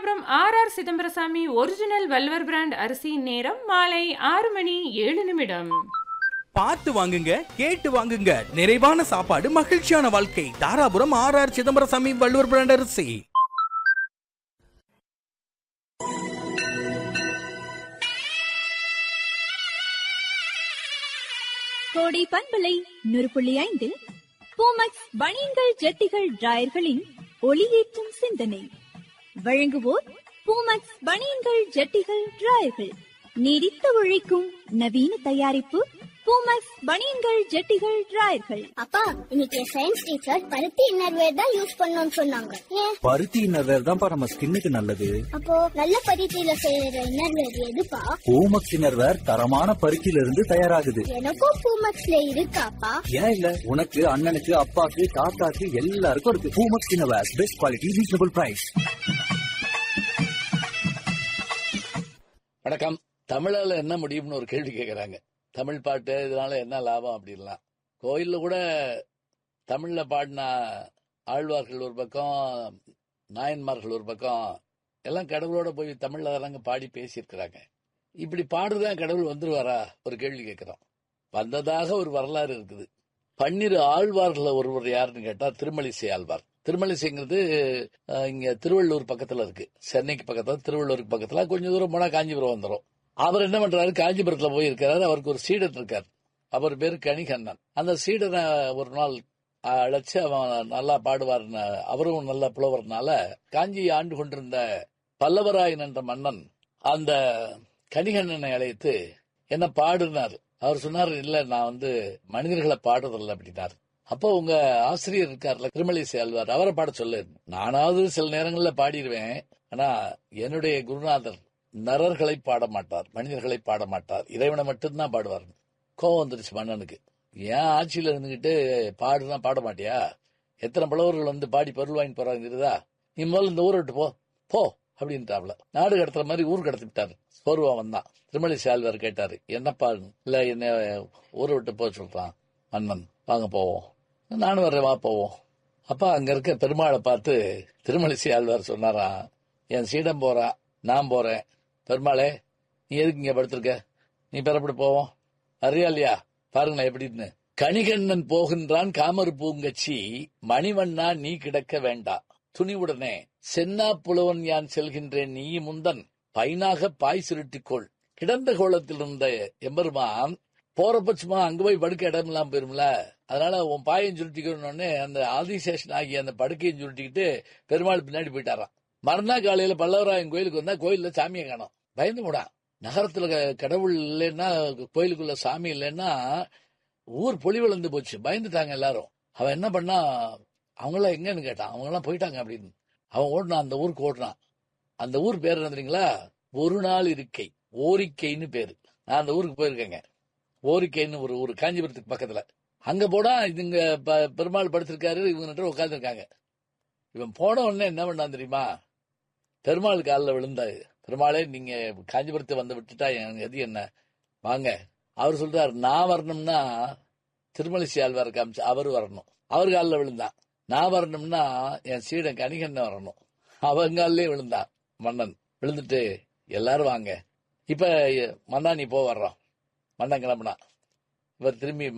Dharapuram R R Chidambarasamy original Valluvar brand அரிசி நேரம் மாலை ஆறு மணி ஏழு நிமிடம் பார்த்து வாங்குங்க கேட்டு வாங்குங்க நிறைவான சாப்பாடு மகிழ்ச்சியான வாழ்க்கை Dharapuram R R Chidambarasamy Valluvar brand அரிசி கோடை பண்பலை நூறு புள்ளி ஐந்தில் பூமக்ஸ் பனியன்கள் ஜெட்டிகள் டிராயர்களின் ஒளியேற்றும் சிந்தனை வழங்குவோர் பூமக்ஸ் பனியன்கள் ஜெட்டிகள் டிராயர்கள் நீடித்து உழைக்கும் நவீன தயாரிப்பு பூமக்ஸ் பனியன்கள் ஜெட்டிகள் டிராயர்கள் அப்பா இன்னைக்கு சயின்ஸ் டீச்சர் பருத்தி இன்னர்வேர் தான் யூஸ் பண்ணணும்னு சொன்னாங்க ஏன் பருத்தி இன்னர்வேர் தான்ப்பா நம்ம ஸ்கின்னுக்கு நல்லது அப்போ நல்ல பருத்தியில செய்யற இன்னர்வேர் எதுப்பா பூமக்ஸ் இன்னர்வேர் தரமான பருத்தியில இருந்து தயாராகுது எனக்கும் பூமக்ஸ்ல இருக்காப்பா ஏன் இல்ல உனக்கு அண்ணனுக்கு அப்பாக்கு தாத்தாக்கு எல்லாருக்கும் இருக்கு Poomex innerwear best quality reasonable price வணக்கம் தமிழால என்ன முடியும்னு ஒரு கேள்வி கேட்கறாங்க தமிழ் பாட்டு இதனால என்ன லாபம் அப்படின்லாம் கோயில்ல கூட தமிழ்ல பாடின ஆழ்வார்கள் ஒரு பக்கம் நாயன்மார்கள் ஒரு பக்கம் எல்லாம் கடவுளோட போய் தமிழ்ல தானங்க பாடி பேசியிருக்கிறாங்க இப்படி பாடுதான் கடவுள் வந்துருவாரா ஒரு கேள்வி கேட்கிறோம் வந்ததாக ஒரு வரலாறு இருக்குது பன்னிரு ஆழ்வார்கள ஒருவர் யாருன்னு கேட்டா திருமலிசை ஆழ்வார் திருமலிசைங்கிறது அஹ், இங்க திருவள்ளூர் பக்கத்துல இருக்கு சென்னைக்கு பக்கத்துல திருவள்ளூருக்கு பக்கத்துல கொஞ்சம் தூரம் போனா காஞ்சிபுரம் வந்துடும் அவர் என்ன பண்றாரு காஞ்சிபுரத்துல போய் இருக்கிறாரு அவருக்கு ஒரு சீடர் இருக்கார் அவர் பேரு கணிகண்ணன் அந்த சீடரை ஒரு நாள் அழைச்சு அவன் நல்லா பாடுவார்னு அவரும் நல்ல புலவர்னால காஞ்சியை ஆண்டு கொண்டிருந்த பல்லவராயன் என்ற மன்னன் அந்த கணிகண்ணனை அழைத்து என்ன பாடுனார் அவர் சொன்னார் இல்ல நான் வந்து மனிதர்களை பாடுறதில்ல அப்படின்னாரு அப்போ உங்க ஆசிரியர் இருக்கார்ல திருமலிசை ஆழ்வார் அவரை பாட சொல்லு நானாவது சில நேரங்கள்ல பாடிடுவேன் ஆனா என்னுடைய குருநாதர் நரர்களை பாட மாட்டார் மனிதர்களை பாட மாட்டார் இறைவனை மட்டும்தான் பாடுவார் கோவம் வந்துருச்சு மன்னனுக்கு ஏன் ஆட்சியில இருந்துகிட்டு பாடுனா பாட மாட்டியா எத்தனை புலவர்கள் வந்து பாடி பொருள் வாங்கி போறாங்க தெரியுதா நீ முதல்ல இந்த ஊரை விட்டு போ போ அப்படின்ட்டாப்ல நாடு கடத்துற மாதிரி ஊர் கடத்தி விட்டாரு சோர்வா வந்தான் திருமலை சால்வர் கேட்டாரு என்னப்பா இல்ல என்ன ஊரை விட்டு போக சொல்றான் மன்னன் வாங்க போவோம் நானும் வர்றேன் வா போவோம் அப்பா அங்க இருக்க பெருமாளை பார்த்து திருமலிசை ஆழ்வார் சொன்னாராம் என் சீடம் போறா நான் போறேன் பெருமாளே நீ எதுக்கு இங்க படுத்திருக்க நீ பெறப்பட்டு போவோம் அறியா இல்லையா பாருங்களேன் எப்படின்னு கணிகண்ணன் போகின்றான் காமர் பூங்கச்சி மணிவண்ணா நீ கிடக்க வேண்டா துணிவுடனே சென்னா புலவன் யான் செல்கின்றேன் நீ முந்தன் பைனாக பாய் சுருட்டிக்கொள் கிடந்த கோலத்தில் இருந்த எம்பெருமான் போறப்ப சும்மா அங்க போய் படுக்க இடம் இல்லாம போயிரும்ல அதனால உன் பாயம் சுருட்டிக்கணும்னு அந்த ஆதிசேஷன் ஆகிய அந்த படுக்கையும் சுருட்டிக்கிட்டு பெருமாள் பின்னாடி போயிட்டாராம் மறுநாள் காலையில பல்லவராயன் கோயிலுக்கு வந்தா கோயில்ல சாமியை காணோம் பயந்து போடா நகரத்துல க- கடவுள் இல்லைன்னா கோயிலுக்குள்ள சாமி இல்லைன்னா ஊர் பொலி விழுந்து போச்சு பயந்துட்டாங்க எல்லாரும் அவன் என்ன பண்ணா அவங்களாம் எங்கன்னு கேட்டான் அவங்க எல்லாம் போயிட்டாங்க அப்படின்னு அவன் ஓடினான் அந்த ஊருக்கு ஓடினான் அந்த ஊர் பேர் என்ன தெரியுங்களா ஒரு நாள் இருக்கை ஓரிக்கைன்னு பேரு நான் அந்த ஊருக்கு போயிருக்கேங்க ஓரிக்கைன்னு ஒரு ஊர் காஞ்சிபுரத்துக்கு பக்கத்துல அங்க போனா இதுங்க ப- பெருமாள் படுத்திருக்காரு இவங்க உட்காந்துருக்காங்க இவன் போன உடனே என்ன பண்ணான் தெரியுமா பெருமாள் காலில் விழுந்தாரு பெருமாளே நீங்க காஞ்சிபுரத்தை வந்து விட்டுட்டா என் எது என்ன வாங்க அவர் சொல்றாரு நான் வரணும்னா திருமலிசை ஆழ்வார் காமிச்சு அவர் வரணும் அவர் காலில் விழுந்தான் நான் வரணும்னா என் சீடன் கணிகண்ணன் வரணும் அவன் காலிலே விழுந்தான் மன்னன் விழுந்துட்டு எல்லாரும் வாங்க இப்ப மன்னா நீ போ வர்றோம் மன்னன் கிளம்புனா இவர் திரும்பி